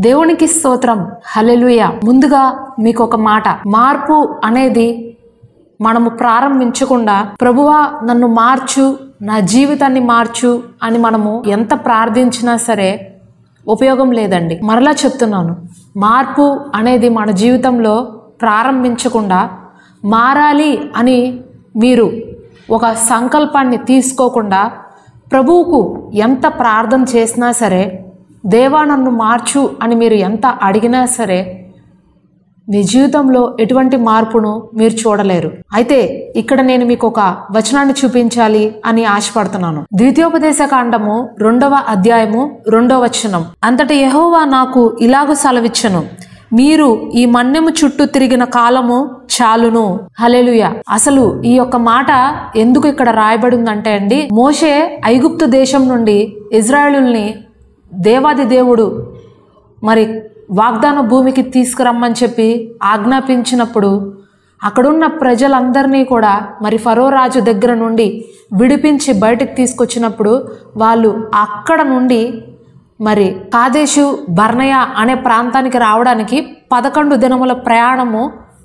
దేవునికి స్తోత్రం హలెలుయ ముందుగా మీకు ఒక మాట మార్పు అనేది మనము ప్రారంభించకుండా ప్రభువా నన్ను మార్చు నా జీవితాన్ని మార్చు అని మనము ఎంత ప్రార్థించినా సరే ఉపయోగం లేదండి మరలా చెప్తున్నాను మార్పు అనేది మన జీవితంలో ప్రారంభించకుండా మారాలి అని మీరు ఒక సంకల్పాన్ని తీసుకోకుండా ప్రభువుకు ఎంత ప్రార్థన చేసినా సరే దేవా నన్ను మార్చు అని మీరు ఎంత అడిగినా సరే మీ జీవితంలో ఎటువంటి మార్పును మీరు చూడలేరు అయితే ఇక్కడ నేను మీకు ఒక వచనాన్ని చూపించాలి అని ఆశపడుతున్నాను ద్వితీయోపదేశ కాండము రెండవ అధ్యాయము రెండవ వచనం అంతటి యెహోవా నాకు ఇలాగ సెలవిచ్చను మీరు ఈ మన్నెము చుట్టూ తిరిగిన కాలము చాలును హలెలుయ అసలు ఈ యొక్క మాట ఎందుకు ఇక్కడ రాయబడి ఉందంటే అండి మోషే ఐగుప్తు దేశం నుండి ఇజ్రాయేలుల్ని దేవాది దేవుడు మరి వాగ్దాన భూమికి తీసుకురమ్మని చెప్పి ఆజ్ఞాపించినప్పుడు అక్కడున్న ప్రజలందరినీ కూడా మరి ఫరో రాజు దగ్గర నుండి విడిపించి బయటకు తీసుకొచ్చినప్పుడు వాళ్ళు అక్కడ నుండి మరి కాదేశు బర్నయ అనే ప్రాంతానికి రావడానికి పదకొండు దినముల ప్రయాణము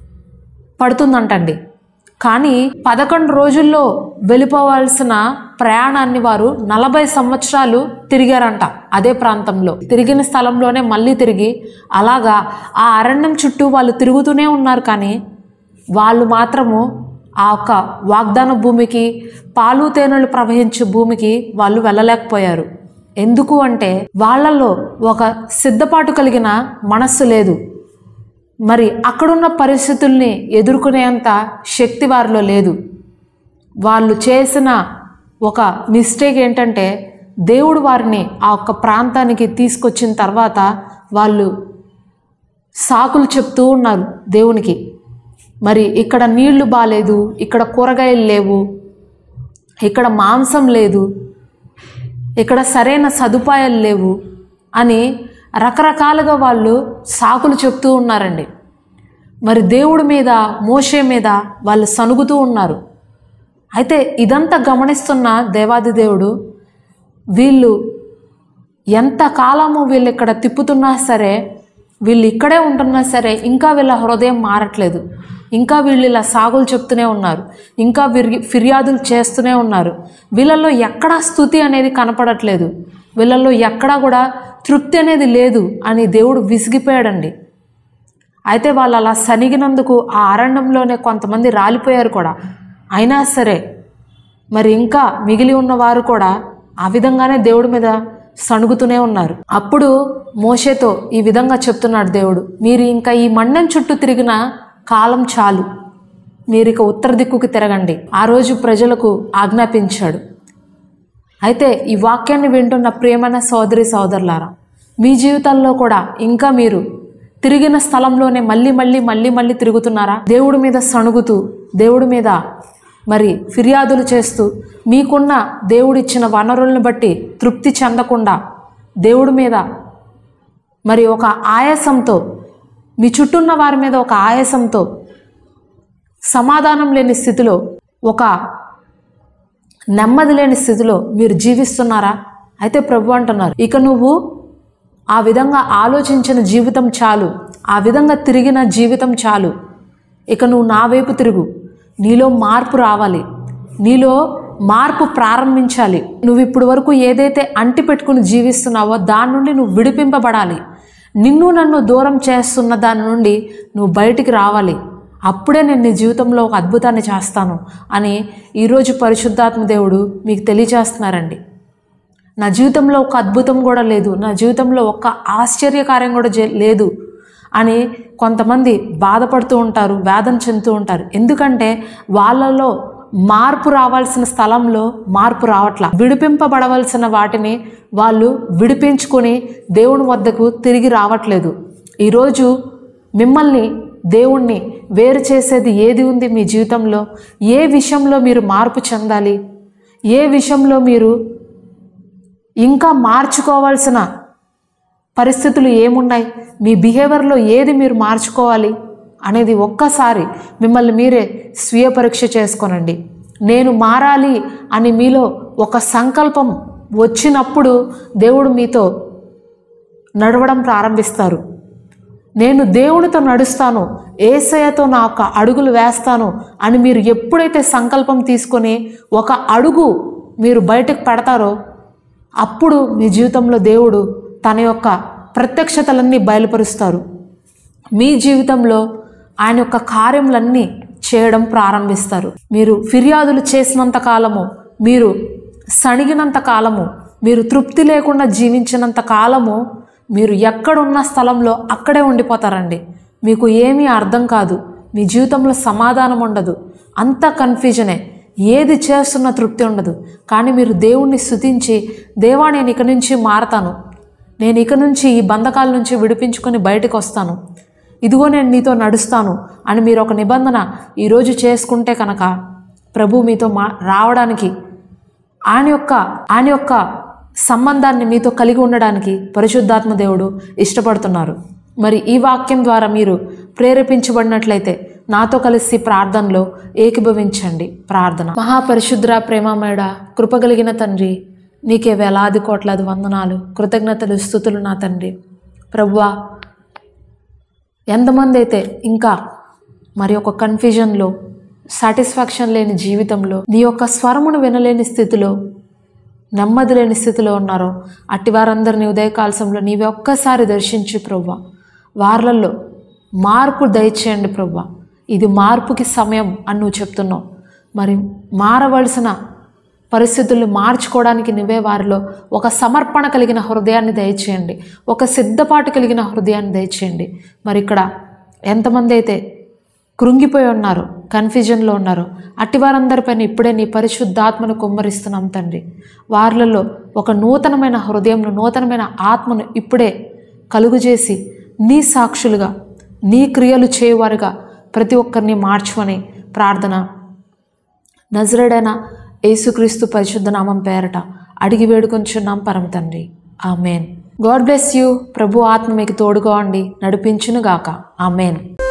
పడుతుందంటండి కానీ పదకొండు రోజుల్లో వెళ్ళిపోవాల్సిన ప్రయాణాన్ని వారు నలభై సంవత్సరాలు తిరిగారంట అదే ప్రాంతంలో తిరిగిన స్థలంలోనే మళ్ళీ తిరిగి అలాగా ఆ అరణ్యం చుట్టూ వాళ్ళు తిరుగుతూనే ఉన్నారు కానీ వాళ్ళు మాత్రము ఆ యొక్క వాగ్దాన భూమికి పాలు తేనెలు ప్రవహించే భూమికి వాళ్ళు వెళ్ళలేకపోయారు ఎందుకు అంటే వాళ్ళల్లో ఒక సిద్ధపాటు కలిగిన మనస్సు లేదు మరి అక్కడున్న పరిస్థితుల్ని ఎదుర్కొనేంత శక్తి వారిలో లేదు వాళ్ళు చేసిన ఒక మిస్టేక్ ఏంటంటే దేవుడు వారిని ఆ ఒక్క ప్రాంతానికి తీసుకొచ్చిన తర్వాత వాళ్ళు సాకులు చెప్తూ ఉన్నారు దేవునికి మరి ఇక్కడ నీళ్లు బాగాలేదు ఇక్కడ కూరగాయలు లేవు ఇక్కడ మాంసం లేదు ఇక్కడ సరైన సదుపాయాలు లేవు అని రకరకాలుగా వాళ్ళు సాకులు చెప్తూ ఉన్నారండి మరి దేవుడి మీద మోషే మీద వాళ్ళు సనుగుతూ ఉన్నారు అయితే ఇదంతా గమనిస్తున్న దేవాది దేవుడు వీళ్ళు ఎంత కాలము వీళ్ళు ఇక్కడ తిప్పుతున్నా సరే వీళ్ళు ఇక్కడే ఉంటున్నా సరే ఇంకా వీళ్ళ హృదయం మారట్లేదు ఇంకా వీళ్ళు ఇలా సాగులు చెప్తూనే ఉన్నారు ఇంకా విరి ఫిర్యాదులు చేస్తూనే ఉన్నారు వీళ్ళల్లో ఎక్కడా స్థుతి అనేది కనపడట్లేదు వీళ్ళల్లో ఎక్కడా కూడా తృప్తి అనేది లేదు అని దేవుడు విసిగిపోయాడండి అయితే వాళ్ళు అలా సనిగినందుకు ఆ అరణ్యంలోనే కొంతమంది రాలిపోయారు కూడా అయినా సరే మరి ఇంకా మిగిలి ఉన్న వారు కూడా ఆ విధంగానే దేవుడి మీద సణుగుతూనే ఉన్నారు అప్పుడు మోషేతో ఈ విధంగా చెప్తున్నాడు దేవుడు మీరు ఇంకా ఈ మండం చుట్టూ తిరిగిన కాలం చాలు మీరు ఇక ఉత్తర దిక్కుకి తిరగండి ఆ రోజు ప్రజలకు ఆజ్ఞాపించాడు అయితే ఈ వాక్యాన్ని వింటున్న ప్రియమైన సోదరి సోదరులారా మీ జీవితాల్లో కూడా ఇంకా మీరు తిరిగిన స్థలంలోనే మళ్ళీ మళ్ళీ మళ్ళీ మళ్ళీ తిరుగుతున్నారా దేవుడి మీద సణుగుతూ దేవుడి మీద మరి ఫిర్యాదులు చేస్తూ మీకున్న దేవుడిచ్చిన వనరులను బట్టి తృప్తి చెందకుండా దేవుడి మీద మరి ఒక ఆయాసంతో మీ చుట్టూన్న వారి మీద ఒక ఆయాసంతో సమాధానం లేని స్థితిలో ఒక నెమ్మది లేని స్థితిలో మీరు జీవిస్తున్నారా అయితే ప్రభు అంటున్నారు ఇక నువ్వు ఆ విధంగా ఆలోచించిన జీవితం చాలు ఆ విధంగా తిరిగిన జీవితం చాలు ఇక నువ్వు నా వైపు తిరుగు నీలో మార్పు రావాలి నీలో మార్పు ప్రారంభించాలి నువ్వు ఇప్పుడు వరకు ఏదైతే అంటి పెట్టుకుని జీవిస్తున్నావో దాని నుండి నువ్వు విడిపింపబడాలి నిన్ను నన్ను దూరం చేస్తున్న దాని నుండి నువ్వు బయటికి రావాలి అప్పుడే నేను నీ జీవితంలో ఒక అద్భుతాన్ని చేస్తాను అని ఈరోజు పరిశుద్ధాత్మ దేవుడు మీకు తెలియజేస్తున్నారండి నా జీవితంలో ఒక అద్భుతం కూడా లేదు నా జీవితంలో ఒక్క ఆశ్చర్యకార్యం కూడా జే- లేదు అని కొంతమంది బాధపడుతూ ఉంటారు వేదన చెందుతూ ఉంటారు ఎందుకంటే వాళ్ళలో మార్పు రావాల్సిన స్థలంలో మార్పు రావట్లా విడిపింపబడవలసిన వాటిని వాళ్ళు విడిపించుకొని దేవుని వద్దకు తిరిగి రావట్లేదు ఈరోజు మిమ్మల్ని దేవుణ్ణి వేరు చేసేది ఏది ఉంది మీ జీవితంలో ఏ విషయంలో మీరు మార్పు చెందాలి ఏ విషయంలో మీరు ఇంకా మార్చుకోవాల్సిన పరిస్థితులు ఏమున్నాయి మీ బిహేవియర్లో ఏది మీరు మార్చుకోవాలి అనేది ఒక్కసారి మిమ్మల్ని మీరే స్వీయ పరీక్ష చేసుకోనండి నేను మారాలి అని మీలో ఒక సంకల్పం వచ్చినప్పుడు దేవుడు మీతో నడవడం ప్రారంభిస్తారు నేను దేవునితో నడుస్తాను ఏసయ్యతో నా యొక్క అడుగులు వేస్తాను అని మీరు ఎప్పుడైతే సంకల్పం తీసుకొని ఒక అడుగు మీరు బయటకు పెడతారో అప్పుడు మీ జీవితంలో దేవుడు తన యొక్క ప్రత్యక్షతలన్నీ బయలుపరుస్తారు మీ జీవితంలో ఆయన యొక్క కార్యములన్నీ చేయడం ప్రారంభిస్తారు మీరు ఫిర్యాదులు చేసినంత కాలము మీరు సణిగినంత కాలము మీరు తృప్తి లేకుండా జీవించినంత కాలము మీరు ఎక్కడున్న స్థలంలో అక్కడే ఉండిపోతారండి మీకు ఏమీ అర్థం కాదు మీ జీవితంలో సమాధానం ఉండదు అంత కన్ఫ్యూజనే ఏది చేస్తున్న తృప్తి ఉండదు కానీ మీరు దేవుణ్ణి స్తుతించి దేవా నేను ఇక నుంచి మారతాను నేను ఇక నుంచి ఈ బంధకాల నుంచి విడిపించుకొని బయటకు వస్తాను ఇదిగో నేను నీతో నడుస్తాను అని మీరు ఒక నిబంధన ఈరోజు చేసుకుంటే కనుక ప్రభు మీతో మా రావడానికి ఆయన యొక్క ఆయన యొక్క సంబంధాన్ని మీతో కలిగి ఉండడానికి పరిశుద్ధాత్మ దేవుడు ఇష్టపడుతున్నారు మరి ఈ వాక్యం ద్వారా మీరు ప్రేరేపించబడినట్లయితే నాతో కలిసి ప్రార్థనలో ఏకీభవించండి ప్రార్థన మహాపరిశుద్ర ప్రేమమేడ కృపగలిగిన తండ్రి నీకే వేలాది కోట్లాది వందనాలు కృతజ్ఞతలు స్థుతులు నా తండ్రి ప్రభువా ఎంతమంది అయితే ఇంకా మరి ఒక కన్ఫ్యూజన్లో సాటిస్ఫాక్షన్ లేని జీవితంలో నీ యొక్క స్వరమును వినలేని స్థితిలో నెమ్మది లేని స్థితిలో ఉన్నారో అట్టి వారందరినీ ఉదయకాలసంలో నీవే ఒక్కసారి దర్శించు ప్రవ్వ వార్లలో మార్పు దయచేయండి ప్రవ్వ ఇది మార్పుకి సమయం అని నువ్వు చెప్తున్నావు మరి మారవలసిన పరిస్థితుల్ని మార్చుకోవడానికి నువ్వే వారిలో ఒక సమర్పణ కలిగిన హృదయాన్ని దయచేయండి ఒక సిద్ధపాటు కలిగిన హృదయాన్ని దయచేయండి మరి ఇక్కడ ఎంతమంది అయితే కృంగిపోయి ఉన్నారు కన్ఫ్యూజన్లో ఉన్నారు అట్టి వారందరిపైన ఇప్పుడే నీ పరిశుద్ధాత్మను కుమ్మరిస్తున్నాం తండ్రి వారిలలో ఒక నూతనమైన హృదయంను నూతనమైన ఆత్మను ఇప్పుడే కలుగు చేసి నీ సాక్షులుగా నీ క్రియలు చేయువారుగా ప్రతి ఒక్కరిని మార్చమని ప్రార్థన నజరేడైన యేసుక్రీస్తు పరిశుద్ధ నామం పేరట అడిగి వేడుకొంచున్నాం పరమ తండ్రి ఆమెన్ గాడ్ బ్లెస్ యూ ప్రభు ఆత్మ మీకు తోడుగా ఉండి నడిపించునుగాక ఆమెన్